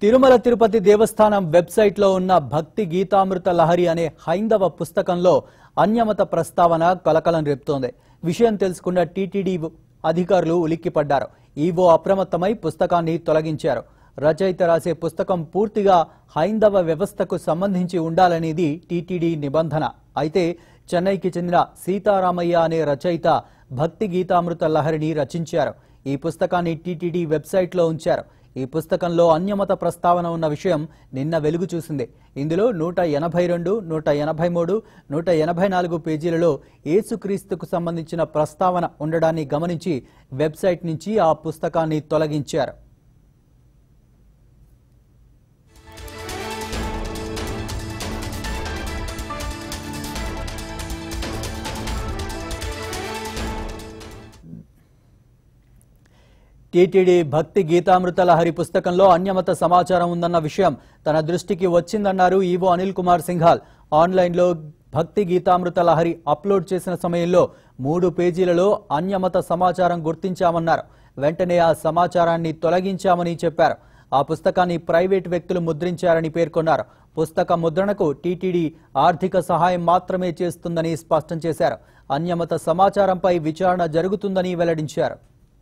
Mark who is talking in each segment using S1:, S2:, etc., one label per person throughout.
S1: తిరుమల తిరుపతి దేవస్థానం వెబ్సైట్లో ఉన్న భక్తి గీతామృత లహరి అనే హైందవ పుస్తకంలో అన్యమత ప్రస్తావన కలకలం రేపుతోంది విషయం తెలుసుకున్న టీటీడీ అధికారులు ఉలిక్కిపడ్డారు ఈవో అప్రమత్తమై పుస్తకాన్ని తొలగించారు రచయిత రాసే పుస్తకం పూర్తిగా హైందవ వ్యవస్థకు సంబంధించి ఉండాలనేది టీటీడీ నిబంధన అయితే చెన్నైకి చెందిన సీతారామయ్య అనే రచయిత భక్తి గీతామృత లహరిని రచించారు ఈ పుస్తకాన్ని టీటీడీ వెబ్సైట్లో ఉంచారు ఈ పుస్తకంలో అన్యమత ప్రస్తావన ఉన్న విషయం నిన్న వెలుగు చూసింది ఇందులో నూట ఎనభై రెండు నూట ఎనభై మూడు నూట ఎనభై నాలుగు పేజీలలో ఏసుక్రీస్తుకు సంబంధించిన ప్రస్తావన ఉండడాన్ని గమనించి వెబ్సైట్ నుంచి ఆ పుస్తకాన్ని తొలగించారు టీటీడీ భక్తి గీతామృత లహరి పుస్తకంలో అన్యమత సమాచారం ఉందన్న విషయం తన దృష్టికి వచ్చిందన్నారు ఈవో అనిల్ కుమార్ సింఘాల్ ఆన్లైన్లో భక్తి గీతామృత లహరి అప్లోడ్ చేసిన సమయంలో మూడు పేజీలలో అన్యమత సమాచారం గుర్తించామన్నారు వెంటనే ఆ సమాచారాన్ని తొలగించామని చెప్పారు ఆ పుస్తకాన్ని ప్రైవేట్ వ్యక్తులు ముద్రించారని పేర్కొన్నారు పుస్తక ముద్రణకు టీటీడీ ఆర్థిక సహాయం మాత్రమే చేస్తుందని స్పష్టం చేశారు అన్యమత సమాచారంపై విచారణ జరుగుతుందని వెల్లడించారు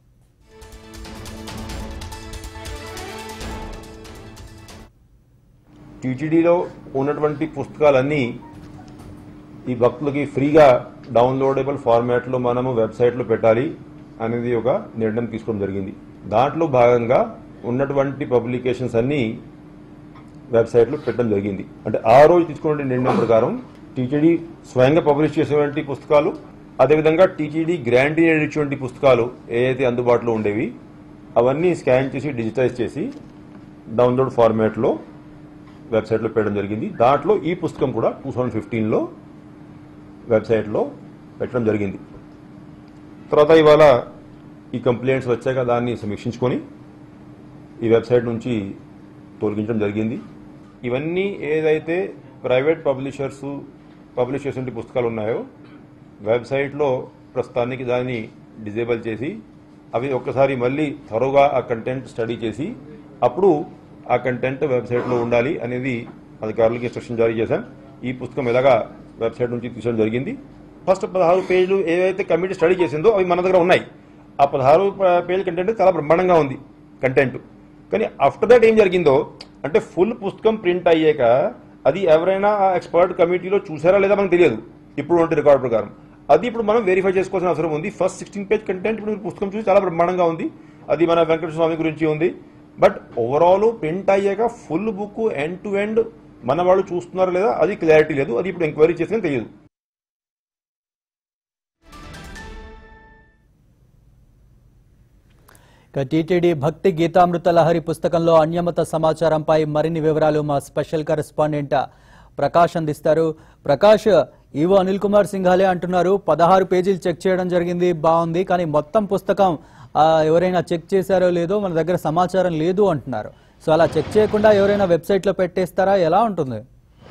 S2: టీటీడీలో ఉన్నటువంటి పుస్తకాలన్నీ ఈ భక్తులకి ఫ్రీగా డౌన్లోడబుల్ ఫార్మాట్లో మనము వెబ్సైట్లో పెట్టాలి అనేది ఒక నిర్ణయం తీసుకోవడం జరిగింది దాంట్లో భాగంగా ఉన్నటువంటి పబ్లికేషన్స్ అన్నీ వెబ్సైట్లో పెట్టడం జరిగింది అంటే ఆ రోజు తీసుకున్న నిర్ణయం ప్రకారం టీటీడీ స్వయంగా పబ్లిష్ చేసేటువంటి పుస్తకాలు అదేవిధంగా టీటీడీ గ్రాంటీ ఇచ్చేటువంటి పుస్తకాలు ఏవైతే అందుబాటులో ఉండేవి అవన్నీ స్కాన్ చేసి డిజిటైజ్ చేసి డౌన్లోడ్ ఫార్మాట్లో వెబ్సైట్లో పెట్టడం జరిగింది దాంట్లో ఈ పుస్తకం కూడా టూ థౌజండ్ ఫిఫ్టీన్లో వెబ్సైట్లో పెట్టడం జరిగింది తర్వాత ఇవాళ ఈ కంప్లైంట్స్ వచ్చాక దాన్ని సమీక్షించుకొని ఈ వెబ్సైట్ నుంచి తొలగించడం జరిగింది ఇవన్నీ ఏదైతే ప్రైవేట్ పబ్లిషర్స్ పబ్లిష్ చేసిన పుస్తకాలు ఉన్నాయో వెబ్సైట్లో ప్రస్తుతానికి దాన్ని డిజేబుల్ చేసి అవి ఒక్కసారి మళ్ళీ త్వరగా ఆ కంటెంట్ స్టడీ చేసి అప్పుడు ఆ కంటెంట్ వెబ్సైట్లో ఉండాలి అనేది అధికారులకు ఇన్స్ట్రక్షన్ జారీ చేశాం ఈ పుస్తకం ఎలాగా వెబ్సైట్ నుంచి తీసుకోవడం జరిగింది ఫస్ట్ పదహారు పేజీలు ఏవైతే కమిటీ స్టడీ చేసిందో అవి మన దగ్గర ఉన్నాయి ఆ పదహారు పేజీల కంటెంట్ చాలా బ్రహ్మాండంగా ఉంది కంటెంట్ కానీ ఆఫ్టర్ దట్ ఏం జరిగిందో అంటే ఫుల్ పుస్తకం ప్రింట్ అయ్యాక అది ఎవరైనా ఆ ఎక్స్పర్ట్ కమిటీలో చూసారా లేదా మనకు తెలియదు ఇప్పుడు ఉంటే రికార్డ్ ప్రకారం అది ఇప్పుడు మనం వెరిఫై చేసుకోవాల్సిన అవసరం ఉంది ఫస్ట్ సిక్స్టీన్ పేజ్ కంటెంట్ ఇప్పుడు మీరు పుస్తకం చూసి చాలా బ్రహ్మాండంగా ఉంది అది మన వెంకట స్వామి గురించి ఉంది బట్ ఓవరాల్ ప్రింట్ అయ్యాక full book end to end మన వాళ్ళు చూస్తున్నారా లేదా అది క్లారిటీ లేదు అది ఇప్పుడు ఎంక్వైరీ చేసిన తెలియదు
S1: ఇక టీటీడీ భక్తి గీతామృత లహరి పుస్తకంలో అన్యమత సమాచారంపై మరిన్ని వివరాలు మా స్పెషల్ కరెస్పాండెంట్ ప్రకాష్ అందిస్తారు ప్రకాష్ ఈవో అనిల్ కుమార్ సింఘాలే అంటున్నారు పదహారు పేజీలు చెక్ చేయడం జరిగింది బాగుంది కానీ మొత్తం పుస్తకం ఆ, ఎవరైనా చెక్ చేశారో లేదో మన దగ్గర సమాచారం లేదు అంటున్నారు సో అలా చెక్ చేయకుండా ఎవరైనా వెబ్సైట్లో పెట్టేస్తారా ఎలా ఉంటుంది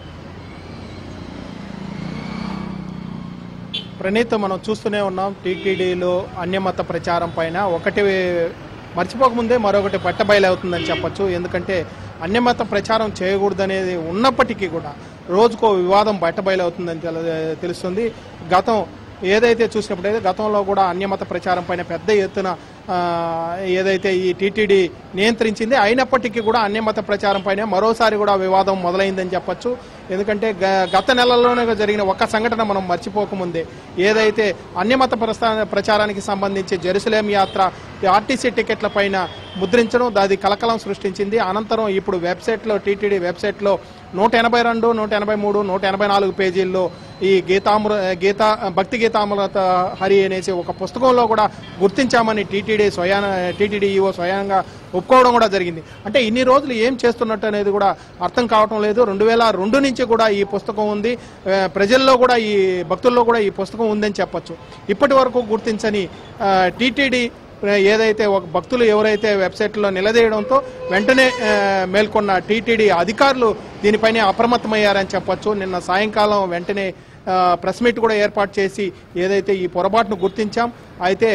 S3: ప్రణీత్ మనం చూస్తూనే ఉన్నాం టీటీడీలో అన్యమత ప్రచారం పైన ఒకటి మర్చిపోకముందే మరొకటి పట్టబయలవుతుందని చెప్పొచ్చు ఎందుకంటే అన్యమత ప్రచారం చేయకూడదనేది ఉన్నప్పటికీ కూడా రోజుకో వివాదం బయటబయలవుతుందని తెల- తెలుస్తుంది గతం ఏదైతే చూసినప్పుడైతే గతంలో కూడా అన్యమత ప్రచారం పైన పెద్ద ఎత్తున ఆ, ఏదైతే ఈ టీటీడీ నియంత్రించింది అయినప్పటికీ కూడా అన్యమత ప్రచారం పైన మరోసారి కూడా వివాదం మొదలైందని చెప్పొచ్చు ఎందుకంటే గ- గత నెలల్లోనే జరిగిన ఒక సంఘటన మనం మర్చిపోకముందే ఏదైతే అన్యమత ప్రస్థా- ప్రచారానికి సంబంధించి జెరూసలేం యాత్ర ఆర్టీసీ టికెట్ల పైన ముద్రించడం అది కలకలం సృష్టించింది అనంతరం ఇప్పుడు వెబ్సైట్లో టీటీడీ వెబ్సైట్లో నూట ఎనభై రెండు నూట ఎనభై మూడు నూట ఎనభై నాలుగు పేజీల్లో ఈ గీతామృ గీతా భక్తి గీతామృత హరి అనేసి ఒక పుస్తకంలో కూడా గుర్తించామని టీటీడీ స్వయాన టీటీడీ ఈవో స్వయంగా ఒప్పుకోవడం కూడా జరిగింది అంటే ఇన్ని రోజులు ఏం చేస్తున్నట్టు అనేది కూడా అర్థం కావటం లేదు రెండు వేల రెండు నుంచి కూడా ఈ పుస్తకం ఉంది ఆ, ప్రజల్లో కూడా ఈ భక్తుల్లో కూడా ఈ పుస్తకం ఉందని చెప్పొచ్చు ఇప్పటి వరకు గుర్తించని టీటీడీ ఏదైతే ఒక భక్తులు ఎవరైతే వెబ్సైట్లో నిలదీయడంతో వెంటనే ఆ, మేల్కొన్న టీటీడీ అధికారులు దీనిపైనే అప్రమత్తమయ్యారని చెప్పొచ్చు నిన్న సాయంకాలం వెంటనే ప్రెస్ మీట్ కూడా ఏర్పాటు చేసి ఏదైతే ఈ పొరపాటును గుర్తించాం అయితే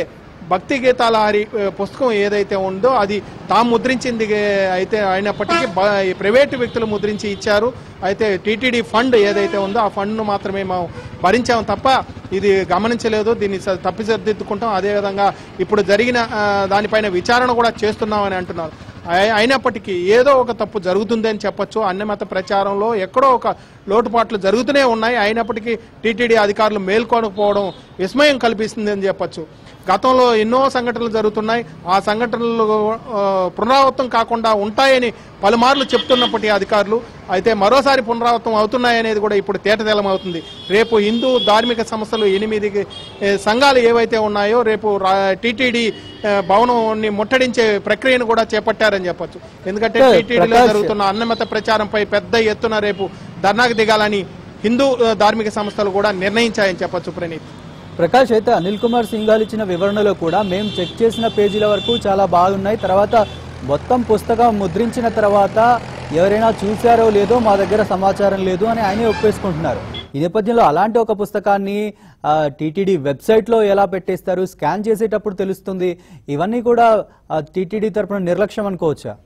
S3: భక్తి గీతాల హరి ఆ, పుస్తకం ఏదైతే ఉందో అది తాము ముద్రించింది ఏ, అయితే అయినప్పటికీ బ- ఈ ప్రైవేటు వ్యక్తులు ముద్రించి ఇచ్చారు అయితే టీటీడీ ఫండ్ ఏదైతే ఉందో ఆ ఫండ్ను మాత్రమే మేము భరించాము తప్ప ఇది గమనించలేదు దీన్ని స- తప్పిసరిదిద్దుకుంటాం అదేవిధంగా ఇప్పుడు జరిగిన ఆ, దానిపైన విచారణ కూడా చేస్తున్నామని అంటున్నారు అయి- అయినప్పటికీ ఏదో ఒక తప్పు జరుగుతుందని చెప్పొచ్చు అన్నమత ప్రచారంలో ఎక్కడో ఒక లోటుపాట్లు జరుగుతూనే ఉన్నాయి అయినప్పటికీ టీటీడీ అధికారులు మేల్కొనకపోవడం విస్మయం కల్పిస్తుందని చెప్పొచ్చు గతంలో ఎన్నో సంఘటనలు జరుగుతున్నాయి ఆ సంఘటనలు ఆ, పునరావృతం కాకుండా ఉంటాయని పలుమార్లు చెప్తున్నప్పటి అధికారులు అయితే మరోసారి పునరావృతం అవుతున్నాయనేది కూడా ఇప్పుడు తేటతెల్లం అవుతుంది రేపు హిందూ ధార్మిక సంస్థలు ఎనిమిది ఏ, సంఘాలు ఏవైతే ఉన్నాయో రేపు టీటీడీ భవనాన్ని ముట్టడించే ప్రక్రియను కూడా చేపట్టారని చెప్పొచ్చు ఎందుకంటే
S1: అంటే
S3: టీటీడీలో
S1: ప్రకాష్-
S3: జరుగుతున్న అన్నమత ప్రచారంపై పెద్ద ఎత్తున రేపు ధర్నాకు దిగాలని హిందూ ఆ, ధార్మిక సంస్థలు కూడా నిర్ణయించాయని చెప్పొచ్చు ప్రణీత్
S1: ప్రకాష్ అయితే అనిల్ కుమార్ సింఘాల్ ఇచ్చిన వివరణలో కూడా మేము చెక్ చేసిన పేజీల వరకు చాలా బాగున్నాయి తర్వాత మొత్తం పుస్తకం ముద్రించిన తర్వాత ఎవరైనా చూశారో లేదో మా దగ్గర సమాచారం లేదు అని ఆయనే ఒప్పేసుకుంటున్నారు ఈ నేపథ్యంలో అలాంటి ఒక పుస్తకాన్ని టీటీడీ వెబ్సైట్లో ఎలా పెట్టేస్తారు స్కాన్ చేసేటప్పుడు తెలుస్తుంది ఇవన్నీ కూడా టీటీడీ తరపున నిర్లక్ష్యం అనుకోవచ్చా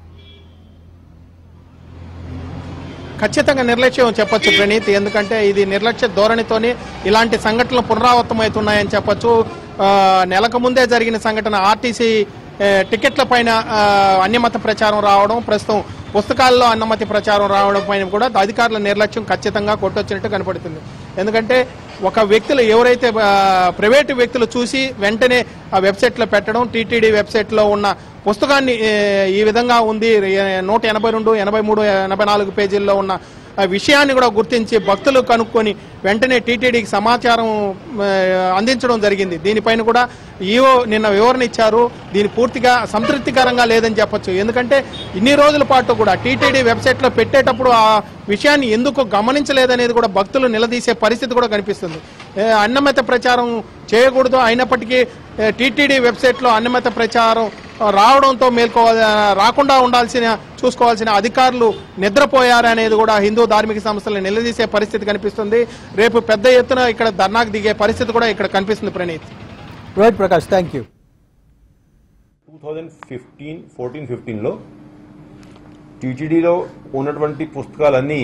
S3: ఖచ్చితంగా నిర్లక్ష్యం చెప్పొచ్చు ప్రణీత్ ఎందుకంటే ఇది నిర్లక్ష్య ధోరణితోనే ఇలాంటి సంఘటనలు పునరావృతమవుతున్నాయని చెప్పొచ్చు ఆ, నెలకు ముందే జరిగిన సంఘటన ఆర్టీసీ ఏ, టికెట్ల పైన ఆ, అన్యమత ప్రచారం రావడం ప్రస్తుతం పుస్తకాల్లో అన్నమతి ప్రచారం రావడం పైన కూడా అధికారుల నిర్లక్ష్యం ఖచ్చితంగా కొట్టొచ్చినట్టు కనపడుతుంది ఎందుకంటే ఒక వ్యక్తులు ఎవరైతే ఆ, ప్రైవేటు వ్యక్తులు చూసి వెంటనే ఆ వెబ్సైట్లో పెట్టడం టీటీడీ వెబ్సైట్లో ఉన్న పుస్తకాన్ని ఏ, ఈ విధంగా ఉంది ఏ, నూట ఎనభై రెండు ఎనభై మూడు ఎనభై నాలుగు పేజీల్లో ఉన్న ఆ విషయాన్ని కూడా గుర్తించి భక్తులు కనుక్కొని వెంటనే టీటీడీకి సమాచారం ఆ, అందించడం జరిగింది దీనిపైన కూడా ఈఓ నిన్న వివరణ ఇచ్చారు దీని పూర్తిగా సంతృప్తికరంగా లేదని చెప్పొచ్చు ఎందుకంటే ఇన్ని రోజుల పాటు కూడా టీటీడీ వెబ్సైట్లో పెట్టేటప్పుడు ఆ విషయాన్ని ఎందుకు గమనించలేదనేది కూడా భక్తులు నిలదీసే పరిస్థితి కూడా కనిపిస్తుంది ఏ, అన్నమత ప్రచారం చేయకూడదు అయినప్పటికీ టీటీడీ వెబ్సైట్లో అన్నమత ప్రచారం రావడంతో మేల్కోవాలి రాకుండా ఉండాల్సిన చూసుకోవాల్సిన అధికారులు నిద్రపోయారనేది కూడా హిందూ ధార్మిక సంస్థలు నిలదీసే పరిస్థితి కనిపిస్తుంది రేపు పెద్ద ఎత్తున ఇక్కడ ధర్నాకు దిగే పరిస్థితి కూడా ఇక్కడ కనిపిస్తుంది Praneeth
S1: right Prakash thank you
S2: two thousand fifteen fourteen ఫిఫ్టీన్లో టీటీడీలో ఉన్నటువంటి పుస్తకాలన్నీ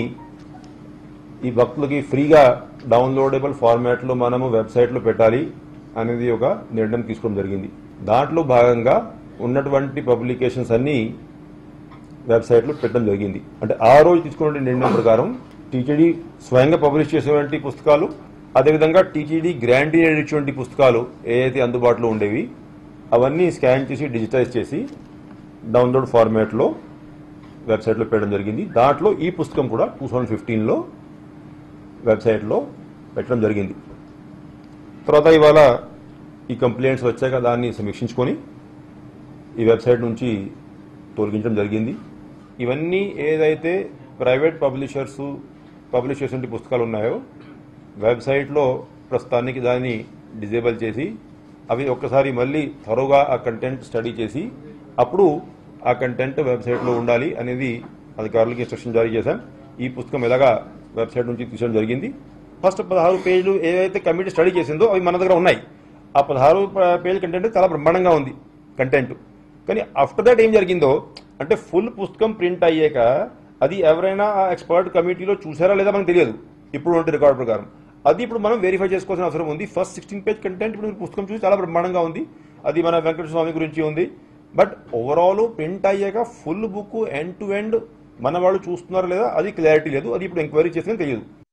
S2: ఈ భక్తులకి ఫ్రీగా డౌన్లోడబుల్ ఫార్మాట్లో మనము వెబ్సైట్లో పెట్టాలి అనేది ఒక నిర్ణయం తీసుకోవడం జరిగింది దాంట్లో భాగంగా ఉన్నటువంటి పబ్లికేషన్స్ అన్నీ వెబ్సైట్లో పెట్టడం జరిగింది అంటే ఆ రోజు తీసుకున్న నిర్ణయం ప్రకారం టీటీడీ స్వయంగా పబ్లిష్ చేసేటువంటి పుస్తకాలు అదేవిధంగా టీటీడీ గ్రాంటీ ఇచ్చేటువంటి పుస్తకాలు ఏవైతే అందుబాటులో ఉండేవి అవన్నీ స్కాన్ చేసి డిజిటైజ్ చేసి డౌన్లోడ్ ఫార్మాట్లో వెబ్సైట్లో పెట్టడం జరిగింది దాంట్లో ఈ పుస్తకం కూడా టూ థౌజండ్ ఫిఫ్టీన్లో వెబ్సైట్లో పెట్టడం జరిగింది తర్వాత ఇవాళ ఈ కంప్లైంట్స్ వచ్చాక దాన్ని సమీక్షించుకొని ఈ వెబ్సైట్ నుంచి తొలగించడం జరిగింది ఇవన్నీ ఏదైతే ప్రైవేట్ పబ్లిషర్స్ పబ్లిష్ చేసిన పుస్తకాలు ఉన్నాయో వెబ్సైట్లో ప్రస్తుతానికి దాన్ని డిజేబుల్ చేసి అవి ఒక్కసారి మళ్ళీ త్వరగా ఆ కంటెంట్ స్టడీ చేసి అప్పుడు ఆ కంటెంట్ వెబ్సైట్లో ఉండాలి అనేది అధికారులకు ఇన్స్ట్రక్షన్ జారీ చేశాం ఈ పుస్తకం ఎలాగా వెబ్సైట్ నుంచి తీసుకోవడం జరిగింది ఫస్ట్ పదహారు పేజీలు ఏవైతే కమిటీ స్టడీ చేసిందో అవి మన దగ్గర ఉన్నాయి ఆ పదహారు పేజీల కంటెంట్ చాలా బ్రహ్మాండంగా ఉంది కంటెంట్ కానీ ఆఫ్టర్ దట్ ఏం జరిగిందో అంటే ఫుల్ పుస్తకం ప్రింట్ అయ్యాక అది ఎవరైనా ఆ ఎక్స్పర్ట్ కమిటీలో చూసారా లేదా మనకు తెలియదు ఇప్పుడు ఉంటే రికార్డ్ ప్రకారం అది ఇప్పుడు మనం వెరిఫై చేసుకోవాల్సిన అవసరం ఉంది ఫస్ట్ సిక్స్టీన్ పేజ్ కంటెంట్ ఇప్పుడు మీరు పుస్తకం చూసి చాలా బ్రహ్మాండంగా ఉంది అది మన వెంకట స్వామి గురించి ఉంది బట్ ఓవరాల్ ప్రింట్ అయ్యాక full book end to end మన వాళ్ళు చూస్తున్నారా లేదా అది క్లారిటీ లేదు అది ఇప్పుడు ఎంక్వైరీ చేసినా తెలియదు